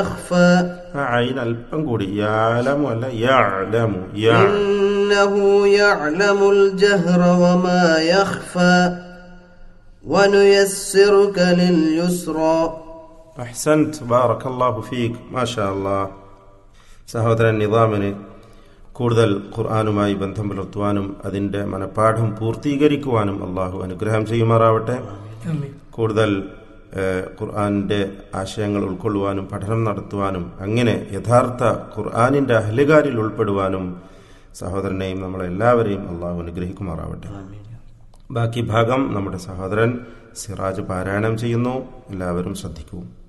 يخفى ആ അയിൻ അല്പം കൂടി യാലമു അല്ല യാലമു യാ إنه يعلم الجهر وما يخفى ونيسرك لليسرى അഹ്സൻത് ബാറക്കല്ലാഹു ഫീക് മാഷാ അല്ലാഹ് സഹോദരൻ നിദാമിന് കൂടുതൽ ഖുർആാനുമായി ബന്ധം പുലർത്തുവാനും അതിൻ്റെ മനഃപ്പാഠം പൂർത്തീകരിക്കുവാനും അള്ളാഹു അനുഗ്രഹം ചെയ്യുമാറാവട്ടെ കൂടുതൽ ഏഹ്, ഖുർആാനിൻ്റെ ആശയങ്ങൾ ഉൾക്കൊള്ളുവാനും പഠനം നടത്തുവാനും അങ്ങനെ യഥാർത്ഥ ഖുർആാനിൻ്റെ അഹ്ലുകാരിൽ ഉൾപ്പെടുവാനും സഹോദരനെയും നമ്മളെല്ലാവരെയും അള്ളാഹു അനുഗ്രഹിക്കുമാറാവട്ടെ ബാക്കി ഭാഗം നമ്മുടെ സഹോദരൻ സിറാജ് പാരായണം ചെയ്യുന്നു എല്ലാവരും ശ്രദ്ധിക്കൂ